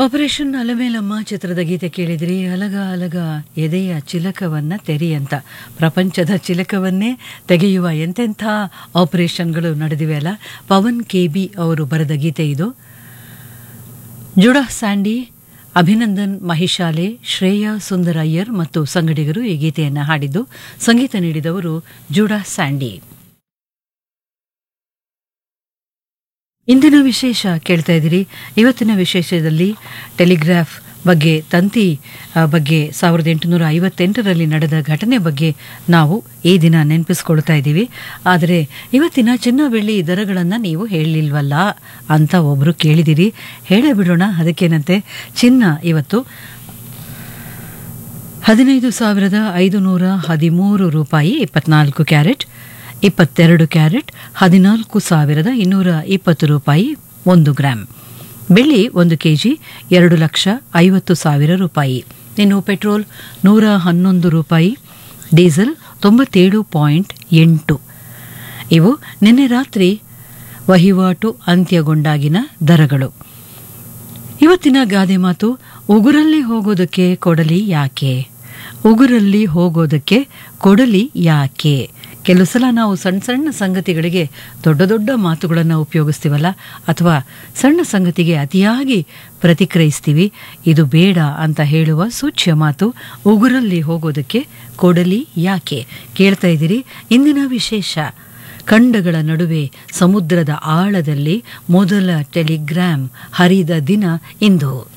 operation Alamelamma ಚಿತ್ರದ ಗೀತೆ ಕೇಳಿದ್ರಿ ಅಲಗ ಅಲಗ ಎದೆಯ ಚಿಲಕವನ್ನ ತೆರಿ ಅಂತ ಪ್ರಪಂಚದ ಚಿಲಕವನ್ನೇ ತೆಗೆಯುವ ಎಂತೆಂಥ ಆಪರೇಷನ್ಗಳು ನಡೆದಿವೆ ಅಲ್ಲ ಪವನ್ ಕೆ ಬಿ ಅವರು ಬರೆದ ಗೀತೆ ಇದು ಜುಡಾ ಸ್ಯಾಂಡಿ ಅಭಿನಂದನ್ ಮಹಿಶಾಲೆ ಶ್ರೇಯಾ ಸುಂದರ ಅಯ್ಯರ್ ಮತ್ತು ಸಂಗಡಿಗರು ಈ ಗೀತೆಯನ್ನು ಹಾಡಿದ್ದು ಸಂಗೀತ ನೀಡಿದವರು ಜುಡಾ ಸ್ಯಾಂಡಿ ಇಂದಿನ ವಿಶೇಷ ಕೇಳ್ತಾ ಇದ್ದೀರಿ ಇವತ್ತಿನ ವಿಶೇಷದಲ್ಲಿ ಟೆಲಿಗ್ರಾಫ್ ಬಗ್ಗೆ ತಂತಿ ಆ, ಬಗ್ಗೆ ಸಾವಿರದ ಎಂಟುನೂರ ಐವತ್ತೆಂಟರಲ್ಲಿ ನಡೆದ ಘಟನೆ ಬಗ್ಗೆ ನಾವು ಈ ದಿನ ನೆನಪಿಸ್ಕೊಳ್ತಾ ಇದ್ದೀವಿ ಆದರೆ ಇವತ್ತಿನ ಚಿನ್ನ ಬೆಳ್ಳಿ ದರಗಳನ್ನು ನೀವು ಹೇಳಲಿಲ್ವಲ್ಲ ಅಂತ ಒಬ್ಬರು ಕೇಳಿದಿರಿ ಹೇಳೇ ಬಿಡೋಣ ಅದಕ್ಕೇನಂತೆ ಚಿನ್ನ ಇವತ್ತು ಹದಿನೈದು ಸಾವಿರದ ಐದುನೂರ ಹದಿಮೂರು ರೂಪಾಯಿ ಇಪ್ಪತ್ನಾಲ್ಕು ಕ್ಯಾರೆಟ್ ಇಪ್ಪತ್ತೆರಡು ಕ್ಯಾರೆಟ್ ಹದಿನಾಲ್ಕು ಸಾವಿರದ ಇನ್ನೂರ ಇಪ್ಪತ್ತು ರೂಪಾಯಿ ಒಂದು ಗ್ರಾಂ ಬೆಳ್ಳಿ ಒಂದು ಕೆಜಿ ಎರಡು ಲಕ್ಷ ಐವತ್ತು ಸಾವಿರ ರೂಪಾಯಿ ಇನ್ನು ಪೆಟ್ರೋಲ್ ನೂರ ಹನ್ನೊಂದು ರೂಪಾಯಿ ಡೀಸೆಲ್ ತೊಂಬತ್ತೇಳು ಪಾಯಿಂಟ್ ಎಂಟು ಇವು ನಿನ್ನೆ ರಾತ್ರಿ ವಹಿವಾಟು ಅಂತ್ಯಗೊಂಡಾಗಿನ ದರಗಳು ಇವತ್ತಿನ ಗಾದೆ ಮಾತು ಉಗುರಲ್ಲಿ ಹೋಗೋದಕ್ಕೆ ಕೊಡಲಿ ಯಾಕೆ ಉಗುರಲ್ಲಿ ಹೋಗೋದಕ್ಕೆ ಕೊಡಲಿ ಯಾಕೆ ಕೆಲವು ಸಲ ನಾವು ಸಣ್ಣ ಸಣ್ಣ ಸಂಗತಿಗಳಿಗೆ ದೊಡ್ಡ ದೊಡ್ಡ ಮಾತುಗಳನ್ನು ಉಪಯೋಗಿಸ್ತೀವಲ್ಲ ಅಥವಾ ಸಣ್ಣ ಸಂಗತಿಗೆ ಅತಿಯಾಗಿ ಪ್ರತಿಕ್ರಿಯಿಸ್ತೀವಿ ಇದು ಬೇಡ ಅಂತ ಹೇಳುವ ಸೂಚ್ಯ ಮಾತು ಉಗುರಲ್ಲಿ ಹೋಗೋದಕ್ಕೆ ಕೊಡಲಿ ಯಾಕೆ ಕೇಳ್ತಾ ಇದ್ದೀರಿ ಇಂದಿನ ವಿಶೇಷ ಖಂಡಗಳ ನಡುವೆ ಸಮುದ್ರದ ಆಳದಲ್ಲಿ ಮೊದಲ ಟೆಲಿಗ್ರಾಮ್ ಹರಿದ ದಿನ ಇಂದು